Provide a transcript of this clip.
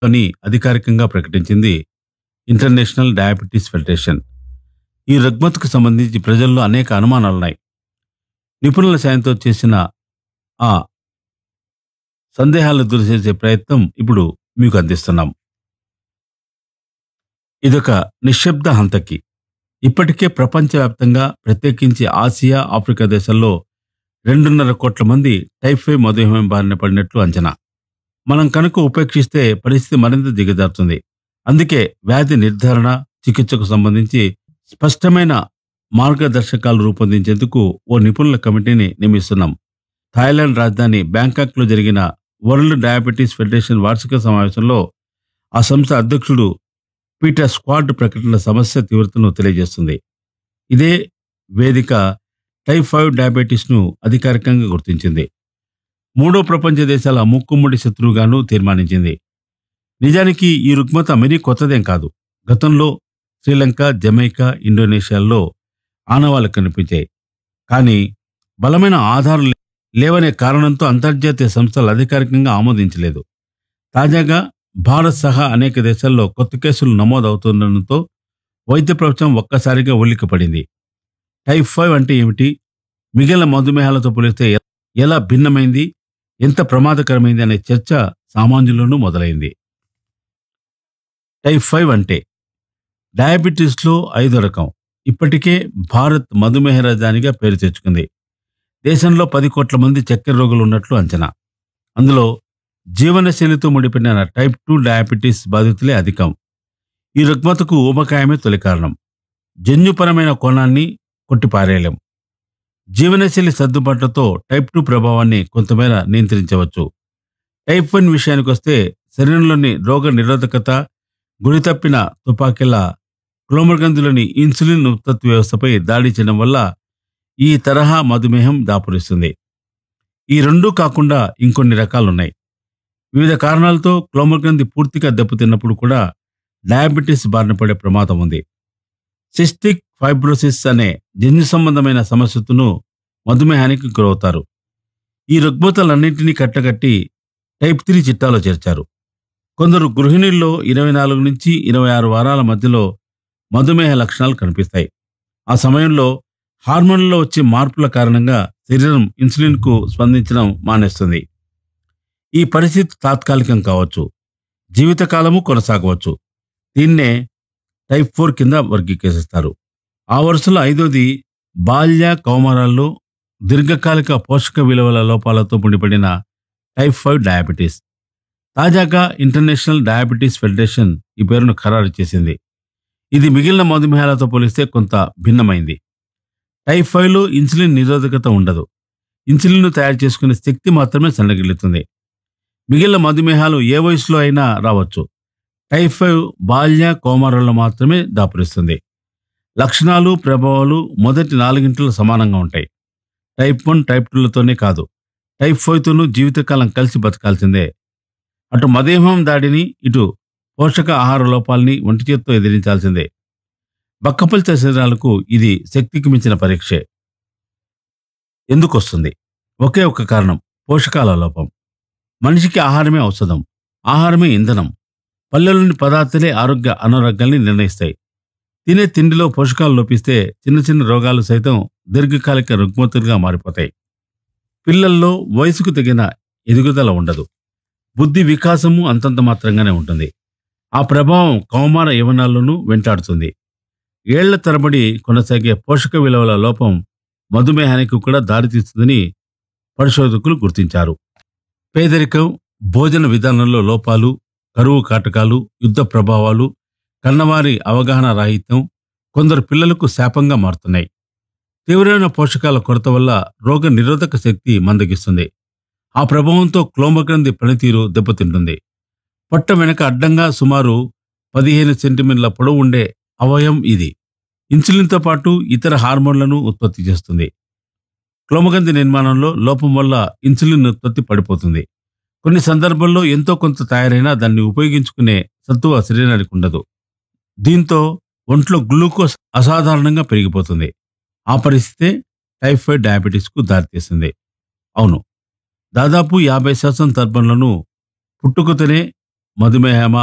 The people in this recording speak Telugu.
అని అధికారికంగా ప్రకటించింది ఇంటర్నేషనల్ డయాబెటీస్ ఫెడరేషన్ ఈ రుగ్మతకు సంబంధించి ప్రజల్లో అనేక అనుమానాలున్నాయి నిపుణుల సాయంతో చేసిన ఆ సందేహాలను దూరం చేసే ప్రయత్నం ఇప్పుడు మీకు అందిస్తున్నాం ఇదొక నిశ్శబ్ద హంతకి ఇప్పటికే ప్రపంచవ్యాప్తంగా ప్రత్యేకించి ఆసియా ఆఫ్రికా దేశాల్లో రెండున్నర కోట్ల మంది టైప్ ఫైవ్ మధుమేహం బారిన పడినట్లు అంచనా మనం కనుక ఉపేక్షిస్తే పరిస్థితి మరింత దిగజారుతుంది అందుకే వ్యాధి నిర్ధారణ చికిత్సకు సంబంధించి స్పష్టమైన మార్గదర్శకాలు రూపొందించేందుకు ఓ నిపుణుల కమిటీని నియమిస్తున్నాం థాయిలాండ్ రాజధాని బ్యాంకాక్లో జరిగిన వరల్డ్ డయాబెటీస్ ఫెడరేషన్ వార్షిక సమావేశంలో ఆ సంస్థ అధ్యక్షుడు పీటర్ స్క్వాడ్ ప్రకటన సమస్య తీవ్రతను తెలియజేస్తుంది ఇదే వేదిక టైప్ ఫైవ్ డయాబెటీస్ను అధికారికంగా గుర్తించింది మూడో ప్రపంచ దేశాల ముక్కుమ్మడి శత్రువుగాను తీర్మానించింది నిజానికి ఈ రుగ్మత మరీ కొత్తదేం కాదు గతంలో శ్రీలంక జమైకా ఇండోనేషియాల్లో ఆనవాళ్లు కనిపించాయి కానీ బలమైన ఆధారం లే- లేవనే కారణంతో అంతర్జాతీయ సంస్థలు అధికారికంగా ఆమోదించలేదు తాజాగా భారత్ సహా అనేక దేశాల్లో కొత్త కేసులు నమోదవుతుండటంతో వైద్య ప్రపంచం ఒక్కసారిగా ఉలిక్కిపడింది టైప్ ఫైవ్ అంటే ఏమిటి మిగిలిన మధుమేహాలతో పోలిస్తే ఎ- ఎలా భిన్నమైంది ఎంత ప్రమాదకరమైంది అనే చర్చ సామాన్యులను మొదలైంది టైప్ ఫైవ్ అంటే డయాబెటీస్లో ఐదో రకం ఇప్పటికే భారత్ మధుమేహ రాజధానిగా పేరు తెచ్చుకుంది దేశంలో పది కోట్ల మంది చక్కెర రోగులు ఉన్నట్లు అంచనా అందులో జీవనశైలితో ముడిపడిన టైప్ టూ డయాబెటీస్ బాధితులే అధికం ఈ రుగ్మతకు ఊబకాయమే తొలి కారణం జన్యుపరమైన కోణాన్ని కొట్టిపారేయలేం జీవనశైలి సర్దుబాట్లతో టైప్ టూ ప్రభావాన్ని కొంతమేర నియంత్రించవచ్చు టైప్ వన్ విషయానికి వస్తే శరీరంలోని రోగ నిరోధకత గురి తప్పిన తుపాకీల క్లోమర్గంధులోని ఇన్సులిన్ ఉత్పత్తి వ్యవస్థపై దాడి చేయడం వల్ల ఈ తరహా మధుమేహం దాపురిస్తుంది ఈ రెండూ కాకుండా ఇంకొన్ని రకాలున్నాయి వివిధ కారణాలతో క్లోమర్గంధి పూర్తిగా దెబ్బతిన్నప్పుడు కూడా డయాబెటీస్ బారిన పడే ప్రమాదం ఉంది సిస్టిక్ ఫైబ్రోసిస్ అనే జన్యు సంబంధమైన సమస్యతోనూ మధుమేహానికి గురవుతారు ఈ రుగ్మతలన్నింటినీ కట్టగట్టి టైప్ త్రీ చిట్టాలో చేర్చారు కొందరు గృహిణుల్లో ఇరవై నాలుగు నుంచి ఇరవై ఆరు వారాల మధ్యలో మధుమేహ లక్షణాలు కనిపిస్తాయి ఆ సమయంలో హార్మోన్లలో వచ్చే మార్పుల కారణంగా శరీరం ఇన్సులిన్కు స్పందించడం మానేస్తుంది ఈ పరిస్థితి తాత్కాలికం కావచ్చు జీవితకాలము కొనసాగవచ్చు దీన్నే టైప్ ఫోర్ కింద వర్గీకరిస్తారు ఆ వరుసలో ఐదోది బాల్య కౌమారాల్లో దీర్ఘకాలిక పోషక విలువల లోపాలతో ముడిపడిన టైప్ ఫైవ్ డయాబెటీస్ తాజాగా ఇంటర్నేషనల్ డయాబెటీస్ ఫెడరేషన్ ఈ పేరును ఖరారు చేసింది ఇది మిగిలిన మధుమేహాలతో పోలిస్తే కొంత భిన్నమైంది టైప్ ఫైవ్లో ఇన్సులిన్ నిరోధకత ఉండదు ఇన్సులిన్ను తయారు చేసుకునే శక్తి మాత్రమే సన్నగిల్లుతుంది మిగిలిన మధుమేహాలు ఏ వయసులో అయినా రావచ్చు టైప్ ఫైవ్ బాల్య కోమారంలో మాత్రమే దాపురిస్తుంది లక్షణాలు ప్రభావాలు మొదటి నాలుగింటిలో సమానంగా ఉంటాయి టైప్ వన్ టైప్ టూలతోనే కాదు టైప్ ఫైవ్తోనూ జీవితకాలం కలిసి బతకాల్సిందే అటు మధుమేహం దాడిని ఇటు పోషక ఆహార లోపాలని ఒంటి చేత్తో ఎదిరించాల్సిందే బక్కపల్చ శరీరాలకు ఇది శక్తికి మించిన పరీక్షే ఎందుకు వస్తుంది ఒకే ఒక కారణం పోషకాల లోపం మనిషికి ఆహారమే ఔషధం ఆహారమే ఇంధనం పల్లెలోని పదార్థాలే ఆరోగ్య అనారోగ్యాల్ని నిర్ణయిస్తాయి తినే తిండిలో పోషకాలు లోపిస్తే చిన్న చిన్న రోగాలు సైతం దీర్ఘకాలిక రుగ్మతులుగా మారిపోతాయి పిల్లల్లో వయసుకు తగిన ఎదుగుదల ఉండదు బుద్ధి వికాసము అంతంత మాత్రంగానే ఉంటుంది ఆ ప్రభావం కౌమార యవనాల్లోనూ వెంటాడుతుంది ఏళ్ల తరబడి కొనసాగే పోషక విలువల లోపం మధుమేహానికి కూడా దారితీస్తుందని పరిశోధకులు గుర్తించారు పేదరికం భోజన విధానంలో లోపాలు కరువు కాటకాలు యుద్ధ ప్రభావాలు కన్నవారి అవగాహన రాహిత్యం కొందరు పిల్లలకు శాపంగా మారుతున్నాయి తీవ్రమైన పోషకాల కొరత వల్ల రోగ నిరోధక శక్తి మందగిస్తుంది ఆ ప్రభావంతో క్లోమగ్రంథి పనితీరు దెబ్బతింటుంది పొట్ట వెనక అడ్డంగా సుమారు పదిహేను సెంటీమీటర్ల పొడవు ఉండే అవయం ఇది ఇన్సులిన్తో పాటు ఇతర హార్మోన్లను ఉత్పత్తి చేస్తుంది క్లోమగంధి నిర్మాణంలో లోపం వల్ల ఇన్సులిన్ ఉత్పత్తి పడిపోతుంది కొన్ని సందర్భాల్లో ఎంతో కొంత తయారైనా దాన్ని ఉపయోగించుకునే సత్తువ శరీరానికి ఉండదు దీంతో ఒంట్లో గ్లూకోజ్ అసాధారణంగా పెరిగిపోతుంది ఆ పరిస్థితే టైఫాయిడ్ డయాబెటీస్కు దారితీస్తుంది అవును దాదాపు యాభై శాతం తర్పణలను పుట్టుకతోనే మధుమేహమా